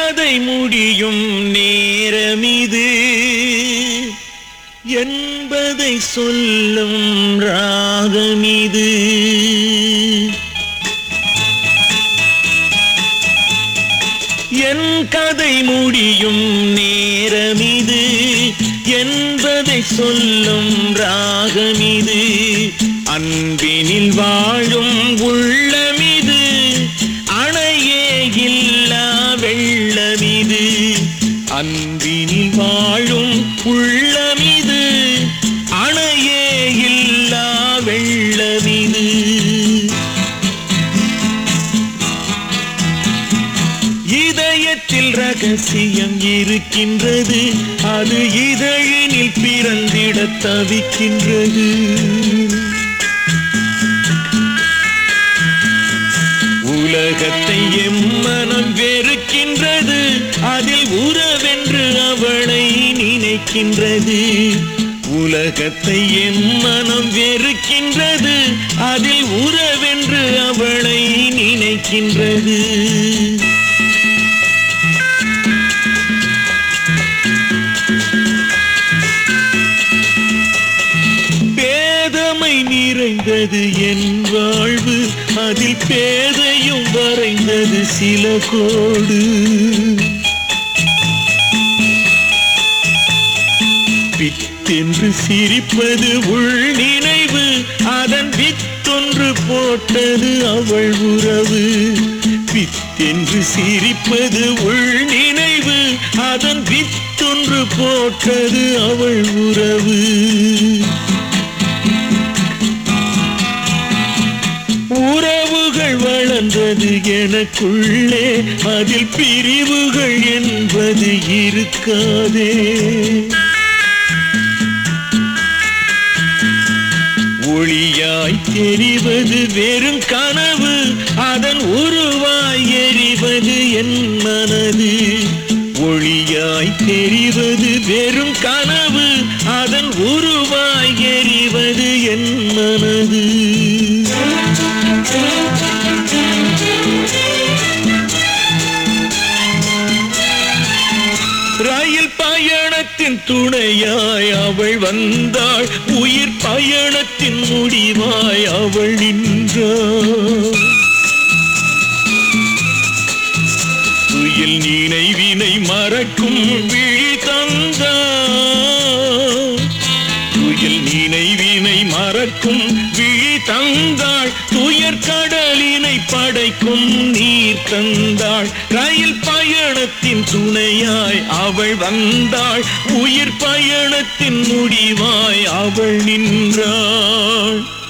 கதை முடியும் நேரமிது என்பதை சொல்லும் ராகமிது என் கதை முடியும் நேரமிது என்பதை சொல்லும் ராகமிது அன்பினில் வாழும் உள்ளமிது அணையே இல்லா வெள்ளமிது அன்பினில் வாழும் உள்ளமிது அணையே இல்லா வெள்ளமிது இதயத்தில் ரகசியம் இருக்கின்றது அது இதழினில் பிறந்திட தவிக்கின்றது உலகத்தை எம்மனம் வெறுக்கின்றது அதில் உறவென்று அவளை நினைக்கின்றது உலகத்தை எம்மனம் வெறுக்கின்றது அதில் உறவென்று அவளை நினைக்கின்றது பேதமை நிறைந்தது என் வாழ்வு அதில் பேதையும் வரைந்தது சில கோடு பித்தென்று சிரிப்பது உள் நினைவு அதன் வித்தொன்று போட்டது அவள் உறவு பித்தென்று சிரிப்பது உள் நினைவு அதன் வித்தொன்று போட்டது அவள் உறவு உறவுகள் வளர்ந்தது எனக்குள்ளே அதில் பிரிவுகள் என்பது இருக்காதே ஒளியாய் தெரிவது வெறும் கனவு அதன் உருவாய் எறிவது என் மனது ஒளியாய் தெரிவது வெறும் கனவு அதன் உருவாய் எறிவது என் மனது ரயில் பயணத்தின் துணையாய் அவள் வந்தாள் உயிர் பயணத்தின் முடிவாய் அவள் நின்றாள் துயில் நினைவினை மறக்கும் விழி தந்தாள் துயில் நினைவினை மறக்கும் விழி தந்தாள் துயர் கடலினை படைக்கும் நீர் தந்தாள் ரயில் பயணத்தின் துணையாய் அவள் வந்தாள் உயிர் பயணத்தின் முடிவாய் அவள் நின்றாள்